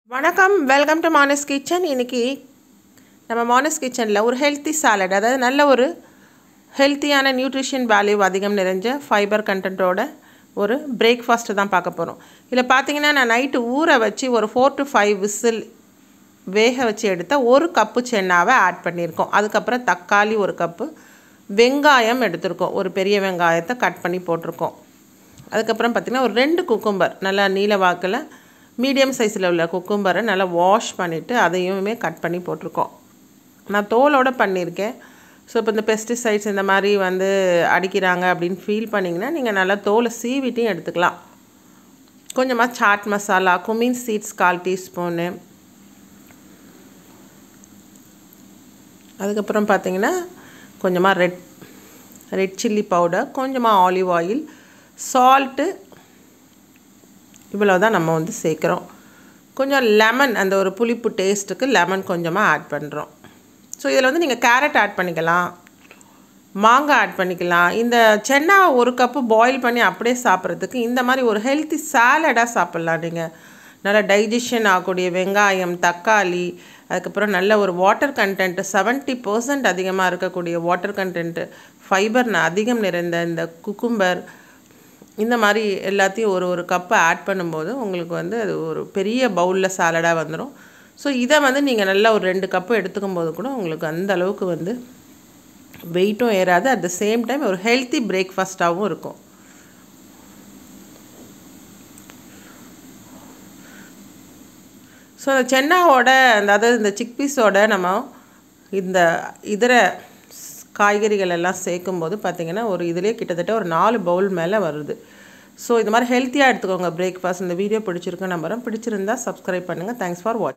வணக்கம் welcome to Manas kitchen இன்னைக்கு நம்ம மானஸ் கிச்சனில் ஒரு ஹெல்த்தி சாலட் அதாவது நல்ல ஒரு ஹெல்த்தியான நியூட்ரிஷன் வேல்யூ அதிகம் நிறைஞ்ச ஃபைபர் கண்டென்ட்டோட ஒரு பிரேக்ஃபாஸ்ட்டு தான் பார்க்க போகிறோம் இதில் பார்த்தீங்கன்னா நான் நைட்டு ஊற வச்சு ஒரு ஃபோர் டு ஃபைவ் விசில் வேக வச்சு எடுத்த ஒரு கப்பு சென்னாவை ஆட் பண்ணியிருக்கோம் அதுக்கப்புறம் தக்காளி ஒரு கப்பு வெங்காயம் எடுத்திருக்கோம் ஒரு பெரிய வெங்காயத்தை கட் பண்ணி போட்டிருக்கோம் அதுக்கப்புறம் பார்த்திங்கன்னா ஒரு ரெண்டு குக்கும்பர் நல்லா நீல வாக்கில் மீடியம் சைஸில் உள்ள குக்கும்பரை நல்லா வாஷ் பண்ணிவிட்டு அதையுமே கட் பண்ணி போட்டிருக்கோம் நான் தோலோடு பண்ணியிருக்கேன் ஸோ இப்போ இந்த பெஸ்டிசைட்ஸ் இந்த மாதிரி வந்து அடிக்கிறாங்க அப்படின்னு ஃபீல் பண்ணிங்கன்னா நீங்கள் நல்லா தோலை சீவிட்டையும் எடுத்துக்கலாம் கொஞ்சமாக சாட் மசாலா குமின் சீட்ஸ் கால் டீஸ்பூனு அதுக்கப்புறம் பார்த்தீங்கன்னா கொஞ்சமாக ரெட் ரெட் சில்லி பவுடர் கொஞ்சமாக ஆலிவ் ஆயில் சால்ட்டு இவ்வளோ தான் நம்ம வந்து சேர்க்குறோம் கொஞ்சம் லெமன் அந்த ஒரு புளிப்பு டேஸ்ட்டுக்கு லெமன் கொஞ்சமாக ஆட் பண்ணுறோம் ஸோ இதில் வந்து நீங்கள் கேரட் ஆட் பண்ணிக்கலாம் மாங்காய் ஆட் பண்ணிக்கலாம் இந்த சென்னாவை ஒரு கப்பு பாயில் பண்ணி அப்படியே சாப்பிட்றதுக்கு இந்த மாதிரி ஒரு ஹெல்த்தி சாலடாக சாப்பிட்லாம் நீங்கள் நல்லா டைஜஷன் ஆகக்கூடிய வெங்காயம் தக்காளி அதுக்கப்புறம் நல்ல ஒரு வாட்டர் கண்டென்ட்டு செவன்ட்டி பர்சன்ட் அதிகமாக இருக்கக்கூடிய வாட்டர் கண்டென்ட்டு ஃபைபர் அதிகம் நிறைந்த இந்த குக்கும்பர் இந்த மாதிரி எல்லாத்தையும் ஒரு ஒரு கப்பு ஆட் பண்ணும்போது உங்களுக்கு வந்து அது ஒரு பெரிய பவுலில் சாலடாக வந்துடும் ஸோ இதை வந்து நீங்கள் நல்லா ஒரு ரெண்டு கப்பு எடுத்துக்கும் போது கூட உங்களுக்கு அந்த அளவுக்கு வந்து வெயிட்டும் ஏறாது அட் த சேம் டைம் ஒரு ஹெல்த்தி பிரேக்ஃபாஸ்ட்டாகவும் இருக்கும் ஸோ அந்த சென்னாவோட அந்த அதாவது இந்த சிக்பீஸோட நம்ம இந்த இதர காய்கறிகள் எல்லாம் சேர்க்கும்போது பார்த்திங்கன்னா ஒரு இதிலே கிட்டத்தட்ட ஒரு நாலு பவுல் மேலே வருது ஸோ இந்த மாதிரி ஹெல்த்தியாக எடுத்துக்கோங்க பிரேக்ஃபாஸ்ட் இந்த வீடியோ பிடிச்சிருக்கு நம்புறேன் பிடிச்சிருந்தா சப்ஸ்கிரைப் பண்ணுங்கள் தேங்க்ஸ் ஃபார் வாட்ச்